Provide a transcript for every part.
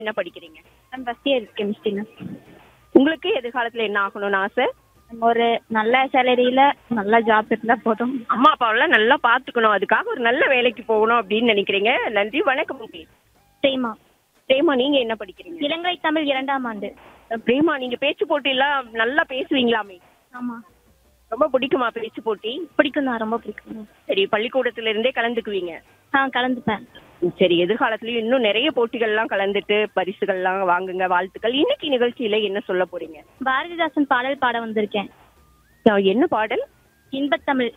என்ன படிக்கிறீங்க நான் ஃபஸ்ட் இயர் கெமிஸ்ட்ரிங்க உங்களுக்கு எதிர்காலத்துல என்ன ஆகணும்னு ஆசை ஒரு நல்ல சேலரியில் நல்ல ஜாப் இருந்தால் போதும் அம்மா அப்பாவெல்லாம் நல்லா பாத்துக்கணும் அதுக்காக ஒரு நல்ல வேலைக்கு போகணும் அப்படின்னு நினைக்கிறீங்க நன்றி வணக்கம் உங்களுக்கு பிரேமா பிரேமா நீங்க என்ன படிக்கிறீங்க இலங்கை தமிழ் இரண்டாம் ஆண்டு பிரேமா நீங்க பேச்சு போட்டியெல்லாம் நல்லா பேசுவீங்களாமே ஆமாம் ரொம்ப பிடிக்குமா பேச்சு போட்டி பிடிக்கும் தான் ரொம்ப பிடிக்கும் சரி பள்ளிக்கூடத்துல இருந்தே கலந்துக்குவீங்க ஆ கலந்துப்பேன் சரி எதிர்காலத்துலயும் இன்னும் நிறைய போட்டிகள்லாம் கலந்துட்டு பரிசுகள்லாம் வாங்குங்க வாழ்த்துக்கள் இன்னைக்கு நிகழ்ச்சியில என்ன சொல்ல போறீங்க பாரதிதாசன் பாடல் பாட வந்திருக்கேன் அஹ் என்ன பாடல் இன்பத்தமிழ்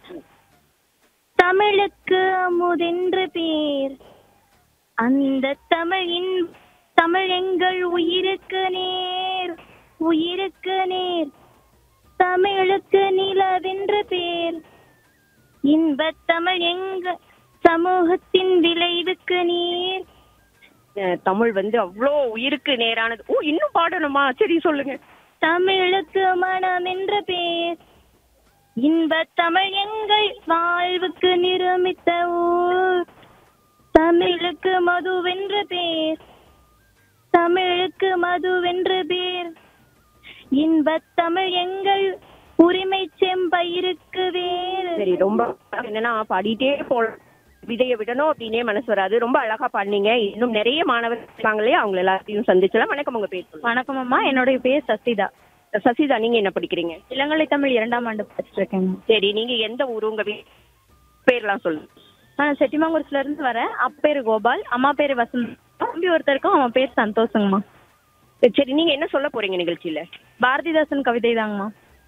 தமிழுக்கு அமுதென்று பேர் அந்த தமிழின் தமிழ் எங்கள் உயிருக்கு நேர் உயிருக்கு நேர் தமிழுக்கு நிலவென்று பேர் இன்பத் தமிழ் எங்க சமூகத்தின் விளைவுக்கு நீர் அஹ் தமிழ் வந்து அவ்வளோ உயிருக்கு நேரானது ஓ இன்னும் பாடணுமா சரி சொல்லுங்க தமிழுக்கு மனம் என்ற பேர் இன்பத் தமிழ் எங்கள் வாழ்வுக்கு நிரூபித்த ஊர் தமிழுக்கு மதுவென்று பேர் தமிழுக்கு மதுவென்று பேர் இன்பத் தமிழ் எங்கள் உரிமை செம்பயிருக்கு வேறு சரி ரொம்ப என்னன்னா பாடிட்டே போல விதைய விடணும் அப்படின்னே மனசு வராது ரொம்ப அழகா பாடினீங்க இன்னும் நிறைய மாணவர்கள் இருக்காங்க இல்லையா அவங்க எல்லாத்தையும் சந்திச்சலாம் வணக்கம் உங்க பேர் சொல்லுங்க வணக்கம் அம்மா என்னுடைய பேர் சசிதா சசிதா நீங்க என்ன படிக்கிறீங்க இளங்கலை தமிழ் இரண்டாம் ஆண்டு படிச்சுட்டு இருக்கேன் சரி நீங்க எந்த ஊரு உங்க வீ- பேர்லாம் சொல்லுங்க நான் செட்டிமாங்குறிச்சில இருந்து வரேன் அப்பா பேரு கோபால் அம்மா பேரு வசந்த் தம்பி ஒருத்தருக்கும் அவன் பேர் சந்தோஷங்கம்மா சரி நீங்க என்ன சொல்ல போறீங்க நிகழ்ச்சியில பாரதிதாசன் கவிதை தாங்கம்மா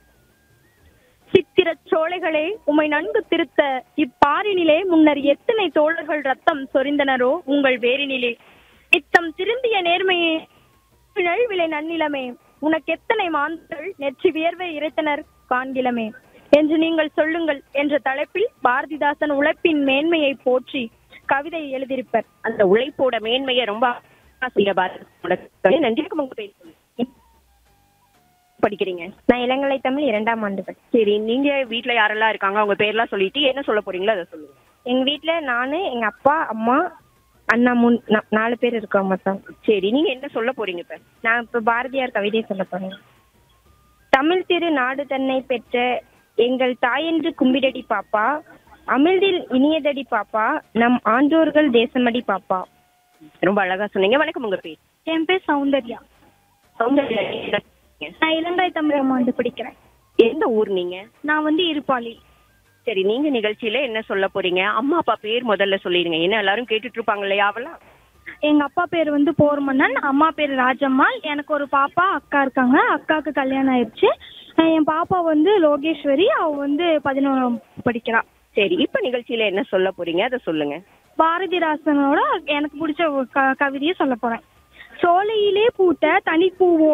சித்திர சோலைகளே உம்மை நன்கு திருத்த இப்பாரினிலே முன்னர் எத்தனை தோழர்கள் ரத்தம் சொரிந்தனரோ உங்கள் வேரினிலே நித்தம் திருந்திய நேர்மையே நல்விலை நன்னிலமே உனக்கு எத்தனை மாந்தர்கள் நெற்றி வியர்வை இறைத்தனர் காண்கிலமே என்று நீங்கள் சொல்லுங்கள் என்ற தலைப்பில் பாரதிதாசன் உழைப்பின் மேன்மையை போற்றி கவிதை எழுதியிருப்பர் அந்த உழைப்போட மேன்மையை ரொம்ப ஆசையா பாரதி நன்றி வணக்கம் உங்க பேர் சொல்லுங்க படிக்கிறீங்க நான் இளங்கலை தமிழ் இரண்டாம் ஆண்டு சரி நீங்க வீட்ல யாரெல்லாம் இருக்காங்க அவங்க பேர்லாம் சொல்லிட்டு என்ன சொல்ல போறீங்களோ அதை சொல்லுங்க எங்க வீட்ல நானு எங்க அப்பா அம்மா அண்ணா மூணு நா- நாலு பேர் இருக்கோம் மொத்தம் சரி நீங்க என்ன சொல்ல போறீங்க இப்ப நான் இப்ப பாரதியார் கவிதை சொல்ல போறேன் தமிழ் திரு நாடு தன்னை பெற்ற எங்கள் தாயென்று கும்பிடடி பாப்பா அமிழ்தில் இனியதடி பாப்பா நம் ஆன்றோர்கள் தேசமடி பாப்பா ரொம்ப அழகா சொன்னீங்க வணக்கம் உங்க பேர் என் பேர் சௌந்தர்யா சௌந்தர்யா, நீங்க என்ன சொல்றீங்க? நான் இலங்கை தமிழ் ஆண்டு படிக்கிறேன் எந்த ஊர் நீங்க நான் வந்து இருப்பாளி சரி நீங்க நிகழ்ச்சியில என்ன சொல்ல போறீங்க அம்மா அப்பா பேர் முதல்ல சொல்லிருங்க என்ன எல்லாரும் கேட்டுட்டு இருப்பாங்க இல்லையா அவெல்லாம் எங்க அப்பா பேர் வந்து போர்மன்னன் அம்மா பேர் ராஜம்மாள் எனக்கு ஒரு பாப்பா அக்கா இருக்காங்க அக்காவுக்கு கல்யாணம் ஆயிடுச்சு அஹ் என் பாப்பா வந்து லோகேஸ்வரி அவ வந்து பதினோராம் படிக்கிறா சரி இப்ப நிகழ்ச்சியில என்ன சொல்ல போறீங்க அதை சொல்லுங்க பாரதிதாசனோட எனக்கு பிடிச்ச ஒரு க கவிதையை சொல்ல போறேன் சோலையிலே பூத்த தனிப்பூவோ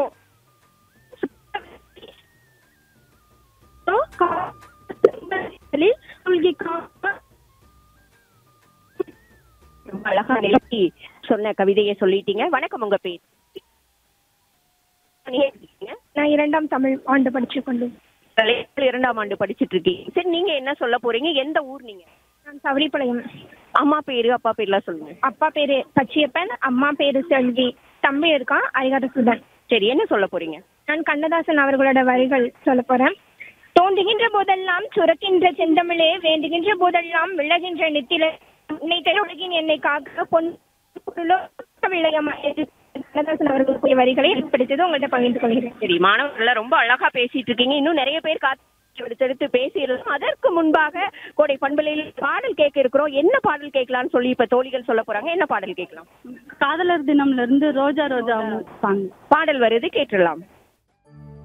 மூழ்கி கா- ரொம்ப அழகா நிகழ்ச்சி சொன்ன கவிதையை சொல்லிட்டீங்க வணக்கம் உங்க பேர் நீங்க எப்படி இருக்கீங்க? நான் இரண்டாம் தமிழ் ஆண்டு படிச்சு கொண்டு கலைஞர் இரண்டாம் ஆண்டு படிச்சிட்டு இருக்கீங்க சரி நீங்க என்ன சொல்ல போறீங்க எந்த ஊர் நீங்க நான் சவரிப்பாளையம் அம்மா பேரு அப்பா பேர்லாம் சொல்லுங்க அப்பா பேரு பச்சியப்பன் அம்மா பேரு செல்வி தம்பி இருக்கான் ஐகாரசுதன் சரி என்ன சொல்ல போறீங்க நான் கண்ணதாசன் அவர்களோட வரிகள் சொல்ல போறேன் தோன்றுகின்ற போதெல்லாம் சுரக்கின்ற செந்தமிழே வேண்டுகின்ற போதெல்லாம் விழகின்ற நெத்தில உன்னை உலகின் என்னை காக்க பொன் பொருளோ விளையமா என்று கண்ணதாசன் அவர்கள் கூறிய வரிகளை எனக்கு பிடித்தது உங்கள்கிட்ட பகிர்ந்து கொள்கிறேன் சரி மாணவர்கள் ரொம்ப அழகா பேசிட்டு இருக்கீங்க இன்னும் நிறைய பேர் காத்து எடுத்தெடுத்து பேசியிருந்தோம் அதற்கு முன்பாக கோடை பண்பலையில் பாடல் கேட்க இருக்கிறோம் என்ன பாடல் கேட்கலாம்னு சொல்லி இப்ப தோழிகள் சொல்ல போறாங்க என்ன பாடல் கேட்கலாம் காதலர் தினம்ல இருந்து ரோஜா ரோஜா சாங் பாடல் வருது கேட்டுடலாம்